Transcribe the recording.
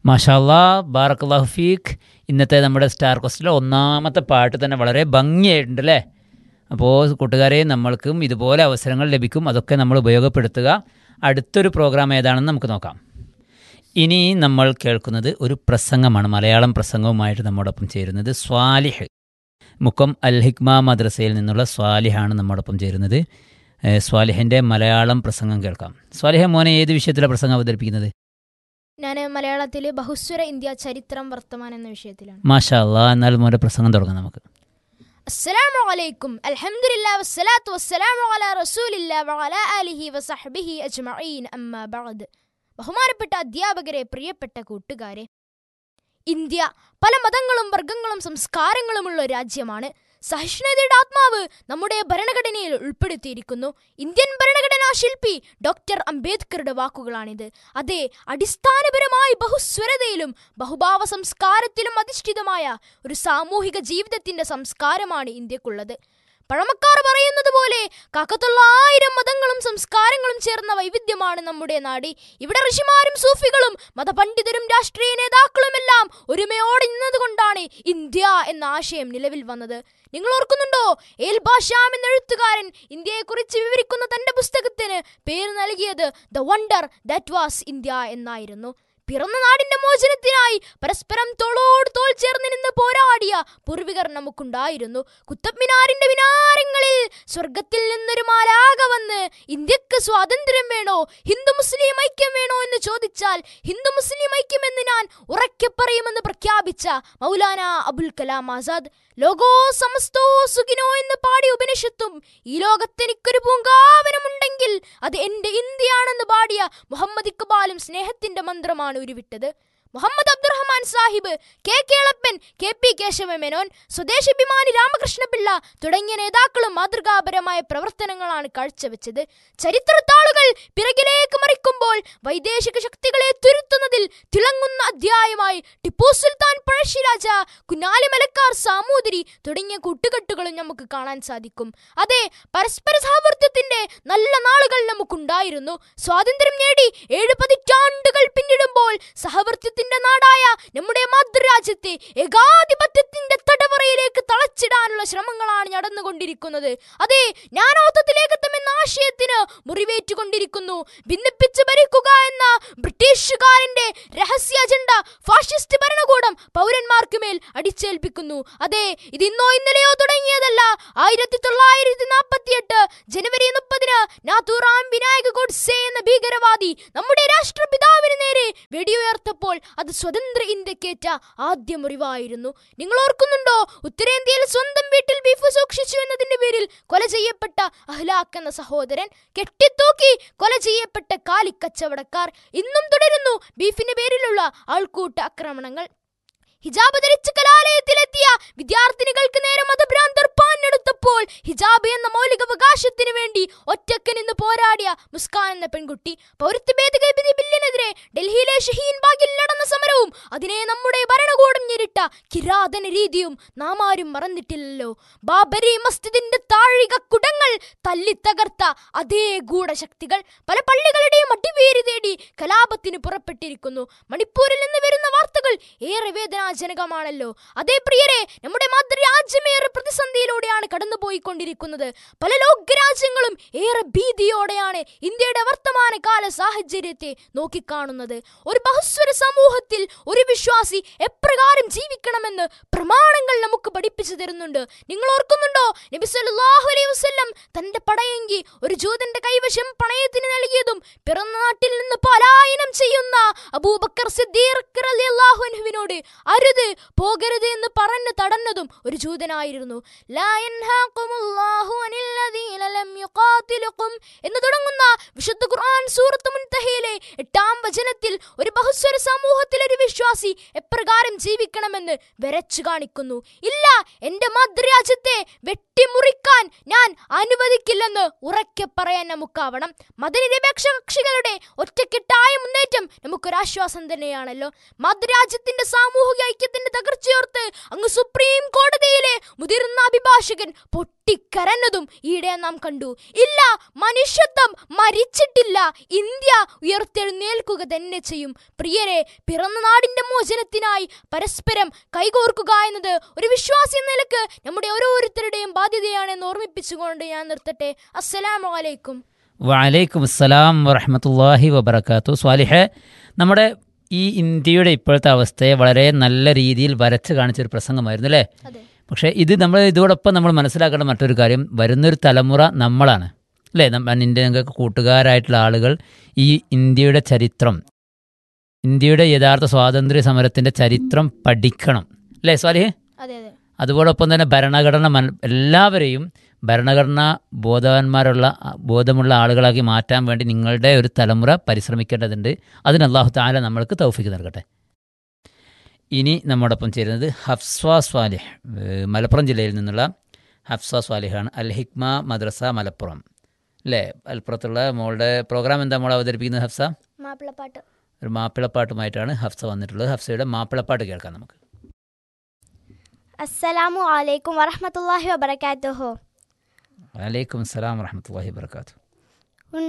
മാഷാല്ലാ ബാറക്കല്ലാഹു ഫീഖ് ഇന്നത്തെ നമ്മുടെ സ്റ്റാർ ക്വസ്റ്റിലെ ഒന്നാമത്തെ പാട്ട് തന്നെ വളരെ ഭംഗിയായിട്ടുണ്ട് അല്ലേ അപ്പോൾ കൂട്ടുകാരെ നമ്മൾക്കും ഇതുപോലെ അവസരങ്ങൾ ലഭിക്കും അതൊക്കെ നമ്മൾ ഉപയോഗപ്പെടുത്തുക അടുത്തൊരു പ്രോഗ്രാം ഏതാണെന്ന് നമുക്ക് നോക്കാം ഇനി നമ്മൾ കേൾക്കുന്നത് ഒരു പ്രസംഗമാണ് മലയാളം പ്രസംഗവുമായിട്ട് നമ്മോടൊപ്പം ചേരുന്നത് സ്വാലിഹ് മുക്കം അൽ ഹിക്മ മദ്രസയിൽ നിന്നുള്ള സ്വാലിഹാണ് നമ്മോടൊപ്പം ചേരുന്നത് ഏഹ് സ്വാലിഹിൻ്റെ മലയാളം പ്രസംഗം കേൾക്കാം സ്വാലിഹ മോനെ ഏത് വിഷയത്തിലാണ് പ്രസംഗം അവതരിപ്പിക്കുന്നത് ഞാൻ മലയാളത്തിൽ ബഹുസ്വര ഇന്ത്യ ചരിത്രം വർത്തമാനം എന്ന വിഷയത്തിലാണ് മാഷാ അല്ലാ എന്നാൽ മോൻ്റെ പ്രസംഗം തുടങ്ങാം നമുക്ക് അസ്സലാമു അലൈക്കും അൽഹംദുലില്ലാ വസ്സലാത്തു വസ്സലാമു അലാ റസൂലില്ലാ വഅലാ ആലിഹി വസഹ്ബിഹി അജ്മഈൻ അമ്മാ ബഅദ് ബഹുമാനപ്പെട്ട അധ്യാപകരെ പ്രിയപ്പെട്ട കൂട്ടുകാരെ ഇന്ത്യ പല മതങ്ങളും വർഗങ്ങളും സംസ്കാരങ്ങളുമുള്ള ഒരു രാജ്യമാണ് സഹിഷ്ണുതയുടെ ആത്മാവ് നമ്മുടെ ഭരണഘടനയിൽ ഉൾപ്പെടുത്തിയിരിക്കുന്നു ഇന്ത്യൻ ഭരണഘടനാ ശില്പി ഡോക്ടർ അംബേദ്കറുടെ വാക്കുകളാണിത് അതെ അടിസ്ഥാനപരമായി ബഹുസ്വരതയിലും ബഹുഭാവ സംസ്കാരത്തിലും അധിഷ്ഠിതമായ ഒരു സാമൂഹിക ജീവിതത്തിന്റെ സംസ്കാരമാണ് ഇന്ത്യക്കുള്ളത് പഴമക്കാർ പറയുന്നത് പോലെ കാക്കത്തൊള്ളായിരം മതങ്ങളും സംസ്കാരങ്ങളും ചേർന്ന വൈവിധ്യമാണ് നമ്മുടെ നാട് ഇവിടെ ഋഷിമാരും സൂഫികളും മതപണ്ഡിതരും രാഷ്ട്രീയ നേതാക്കളുമെല്ലാം ഒരുമയോടെ നിന്നതുകൊണ്ടാണ് ഇന്ത്യ എന്ന ആശയം നിലവിൽ വന്നത് നിങ്ങൾ ഓർക്കുന്നുണ്ടോ ഏൽ ബാഷാം എന്ന എഴുത്തുകാരൻ ഇന്ത്യയെക്കുറിച്ച് വിവരിക്കുന്ന തന്റെ പുസ്തകത്തിന് പേര് നൽകിയത് the wonder that was India എന്നായിരുന്നു പിറന്ന നാടിന്റെ മോചനത്തിനായി പരസ്പരം തോളോട് തോൾ ചേർന്ന് നിന്ന് പോരാടിയ പൂർവികർ നമുക്കുണ്ടായിരുന്നു കുത്തബ് മിനാറിന്റെ വിനാരങ്ങളിൽ സ്വർഗത്തിൽ നിന്നൊരു മാലാക വന്ന് ഇന്ത്യക്ക് സ്വാതന്ത്ര്യം വേണോ ഹിന്ദു മുസ്ലിം ഐക്യം വേണോ എന്ന് ചോദിച്ചാൽ ഹിന്ദു മുസ്ലിം ഐക്യം എന്ന് ഞാൻ ഉറക്കെ പറയുമെന്ന് പ്രഖ്യാപിച്ച മൗലാന അബുൽ കലാം ആസാദ് ലോകോ സമസ്തോ സുഖിനോ എന്ന് പാടിയ ഉപനിഷത്തും ഈ ലോകത്തെനിക്കൊരു പൂങ്കാവനമുണ്ടെങ്കിൽ അത് എന്റെ ഇന്ത്യയാണെന്ന് പാടിയ മുഹമ്മദ് ഇക്ബാലും സ്നേഹത്തിന്റെ മന്ത്രമാണ് ഉരുവിട്ടത് Muhammad Abdurahman Sahib K Kelappan K P Kesava Menon Swadeshabhimani Ramakrishna Pillai തുടങ്ങിയ നേതാക്കളും മാതൃകാപരമായ പ്രവർത്തനങ്ങളാണ് കാഴ്ചവെച്ചത് ചരിത്രത്താളുകൾ പിറകിലേക്ക് മറിക്കുമ്പോൾ വൈദേശിക ശക്തികളെ തുരുത്തുന്നതിൽ തിളങ്ങുന്ന അധ്യായമായി ടിപ്പു സുൽത്താൻ പഴശ്ശിരാജ കുഞ്ഞാലി മലക്കാർ സാമൂതിരി തുടങ്ങിയ കൂട്ടുകെട്ടുകളും നമുക്ക് കാണാൻ സാധിക്കും അതെ പരസ്പര സഹവർത്തിത്വത്തിന്റെ നല്ല നാളുകൾ നമുക്കുണ്ടായിരുന്നു സ്വാതന്ത്ര്യം നേടി ഏഴ് പതിറ്റാണ്ടുകൾ പിന്നിടുമ്പോൾ സഹവർത്തിത്വത്തിന്റെ നാടായ നമ്മുടെ മാതൃരാജ്യത്തെ ഏകാധിപത്യത്തിന്റെ തടവറയിലേക്ക് തളച്ചിടാനുള്ള ശ്രമങ്ങളാണ് നടന്നുകൊണ്ടിരിക്കുന്നത് അതെ ജ്ഞാനോത്തത്തിലേക്കെത്തും എന്ന ആശയത്തിന് മുറിവേറ്റുകൊണ്ടിരിക്കുന്നു ഭിന്നിപ്പിച്ച് ഭരിക്കുക എന്ന ബ്രിട്ടീഷുകാരന്റെ രഹസ്യ അജണ്ട ഫാഷിസ്റ്റ് ഭരണകൂടം പൗരന്മാർക്ക് മേൽ അടിച്ചേൽപ്പിക്കുന്നു അതെ ഇത് ഇന്നോ ഇന്നലെയോ തുടങ്ങിയതല്ല ആയിരത്തി തൊള്ളായിരത്തി നാൽപ്പത്തിയെട്ട് ജനുവരി മുപ്പതിന് നാഥുറാം വിനായക ഗോഡ്സെ എന്ന ഭീകരവാദി നമ്മുടെ രാഷ്ട്രപിതാവിന് നേരെ വെടിയുയർത്തപ്പോൾ അത് സ്വതന്ത്ര ഇന്ത്യക്കേറ്റ ആദ്യ മുറിവായിരുന്നു നിങ്ങൾ ഓർക്കുന്നുണ്ടോ ഉത്തരേന്ത്യയിൽ സ്വന്തം വീട്ടിൽ ബീഫ് സൂക്ഷിച്ചു എന്നതിന്റെ പേരിൽ കൊല ചെയ്യപ്പെട്ട അഹ്ലാഖ് എന്ന സഹോദരൻ കെട്ടിത്തൂക്കി കൊല ചെയ്യപ്പെട്ട കാലിക്കച്ചവടക്കാർ ഇന്നും തുടരുന്നു ബീഫിന്റെ പേരിലുള്ള ആൾക്കൂട്ട ആക്രമണങ്ങൾ ഹിജാബ് ധരിച്ച് കലാലയത്തിലെത്തിയ വിദ്യാർത്ഥിനികൾക്ക് നേരെ മതഭ്രാന്തർ പാഞ്ഞെടുത്തപ്പോൾ ഹിജാബ് എന്ന മൗലികാവകാശത്തിന് വേണ്ടി ഒറ്റക്ക് നിന്ന് പോരാടിയ മുസ്കാൻ എന്ന പെൺകുട്ടി പൗരത്വ ഭേദഗതി ബില്ലിനെതിരെ ഡൽഹിയിലെ ഷഹീൻ ബാഗിൽ നടന്ന സമരവും അതിനെ നമ്മുടെ ഭരണകൂടം ഞെരിട്ട കിരാതന രീതിയും നാം ആരും മറന്നിട്ടില്ലല്ലോ ബാബരി മസ്ജിദിന്റെ താഴിക കുടങ്ങൾ തല്ലിത്തകർത്ത അതേ ഗൂഢശക്തികൾ പല പള്ളികളുടെയും അടിവേരി തേടി കലാപത്തിന് പുറപ്പെട്ടിരിക്കുന്നു മണിപ്പൂരിൽ നിന്ന് വരുന്ന വാർത്തകൾ ഏറെ വേദനാജനകമാണല്ലോ അതേ പ്രിയരെ നമ്മുടെ മാതൃരാജ്യമേറെ പ്രതിസന്ധിയിലൂടെയാണ് കടന്നുപോയിക്കൊണ്ടിരിക്കുന്നത് പല ലോകരാജ്യങ്ങളും ഏറെ ഭീതിയോടെയാണ് ഇന്ത്യയുടെ വർത്തമാനകാല സാഹചര്യത്തെ നോക്കിക്കാണുന്നത് ഒരു ബഹുസ്വര സമൂഹത്തിൽ ഒരു വിശ്വാസി എപ്രകാരം ജീവിക്കണമെന്ന് പ്രമാണങ്ങൾ നമുക്ക് പഠിപ്പിച്ചു തരുന്നുണ്ട് നിങ്ങൾ ഓർക്കുന്നുണ്ടോ നബി സല്ലല്ലാഹു അലൈഹി വസല്ലം തന്റെ പടയെങ്കി ഒരു ജൂതന്റെ കൈവശം പണയത്തിന് നൽകിയതും പിറന്ന നാട്ടിൽ നിന്ന് പലായനം ചെയ്യുന്ന അബൂബക്കർ സിദ്ദീഖ് റളിയല്ലാഹു അൻഹുവിനോട് അരുത് പോകരുത് എന്ന് പറഞ്ഞു തടഞ്ഞതും ഒരു ജൂതനായിരുന്നു ലാ യൻഹാഖുമുല്ലാഹു അനിൽ ലദീന ലം യുഖാതിലുക്കും എന്ന് തുടങ്ങുന്ന വിശുദ്ധ ഖുർആൻ സൂറത്ത് മുൻതഹയിലെ എട്ടാം വചനത്തിൽ ഒരു ബഹുസ്വര സമൂഹത്തിൽ ഒരു വിശ്വാസി എപ്രകാരം ജീവിക്കണമെന്ന് വരച്ചു കാണിക്കുന്നു ഇല്ല എന്റെ മാതൃരാജ്യത്തെ വെട്ടിമുറിക്കാൻ ഞാൻ അനുവദിക്കില്ലെന്ന് ഉറക്കെ പറയാൻ നമുക്കാവണം മതനിരപേക്ഷ കക്ഷികളുടെ ഒറ്റക്കെട്ടായ മുന്നേറ്റം നമുക്ക് നമുക്കൊരാശ്വാസം തന്നെയാണല്ലോ മാതൃരാജ്യത്തിന്റെ സാമൂഹിക ഐക്യത്തിന്റെ തകർച്ചയോർത്ത് അങ്ങ് സുപ്രീം കോടതിയിലെ മുതിർന്ന അഭിഭാഷകൻ പൊട്ടിക്കരഞ്ഞതും ഈയിടെ നാം കണ്ടു ഇല്ല മനുഷ്യത്വം മരിച്ചിട്ടില്ല ഇന്ത്യ ഉയർത്തെഴുന്നേൽക്കുക തന്നെ ചെയ്യും പ്രിയരെ പിറന്ന നാടിന്റെ മോചനത്തിനായി പരസ്പരം കൈകോർക്കുക എന്നത് ഒരു വിശ്വാസി എന്ന നിലക്ക് നമ്മുടെ ഓരോരുത്തരുടെയും ബാധ്യതയാണെന്ന് ഓർമ്മിപ്പിച്ചുകൊണ്ട് ഞാൻ നിർത്തട്ടെ അസ്സലാമു അലൈക്കും വലൈക്കും അസ്സലാം വറഹമത്തല്ലാഹി വബർക്കാത്തു സ്വാലിഹ് നമ്മുടെ ഈ ഇന്ത്യയുടെ ഇപ്പോഴത്തെ അവസ്ഥയെ വളരെ നല്ല രീതിയിൽ വരച്ച് കാണിച്ചൊരു പ്രസംഗമായിരുന്നു അല്ലേ അതെ പക്ഷേ ഇത് നമ്മൾ ഇതോടൊപ്പം നമ്മൾ മനസ്സിലാക്കേണ്ട മറ്റൊരു കാര്യം വരുന്നൊരു തലമുറ നമ്മളാണ് അല്ലേ നമ്മ ഇന്ത്യ ഞങ്ങൾക്ക് കൂട്ടുകാരായിട്ടുള്ള ആളുകൾ ഈ ഇന്ത്യയുടെ ചരിത്രം ഇന്ത്യയുടെ യഥാർത്ഥ സ്വാതന്ത്ര്യ സമരത്തിൻ്റെ ചരിത്രം പഠിക്കണം അല്ലേ സ്വാലിഹ് അതെ അതെ അതുപോലൊപ്പം തന്നെ ഭരണഘടന മൻ എല്ലാവരെയും ഭരണഘടന ബോധവാന്മാരുള്ള ബോധമുള്ള ആളുകളാക്കി മാറ്റാൻ വേണ്ടി നിങ്ങളുടെ ഒരു തലമുറ പരിശ്രമിക്കേണ്ടതുണ്ട് അതിന് അള്ളാഹു താല നമ്മൾക്ക് തൗഫിക്ക് നൽകട്ടെ ഇനി നമ്മോടൊപ്പം ചേരുന്നത് ഹഫ്സ്വ സ്വാലിഹ് ഏഹ് മലപ്പുറം ജില്ലയിൽ നിന്നുള്ള ഹഫ്സ സ്വാലിഹാണ് അൽ ഹിക്മ മദ്രസ മലപ്പുറം അല്ലേ മലപ്പുറത്തുള്ള മോളുടെ പ്രോഗ്രാം എന്താ മോൾ അവതരിപ്പിക്കുന്നത് ഹഫ്സ മാപ്പിളപ്പാട്ട് ഒരു മാപ്പിളപ്പാട്ടുമായിട്ടാണ് ഹഫ്സ വന്നിട്ടുള്ളത് ഹഫ്സയുടെ മാപ്പിളപ്പാട്ട് കേൾക്കാം നമുക്ക് അസ്സലാമു അലൈക്കും വറഹമത്തല്ലാഹി വബർക്കാത്തുഹു വലൈക്കും അസ്സലാം വറഹമത്തല്ലാഹി വർക്കാത്തു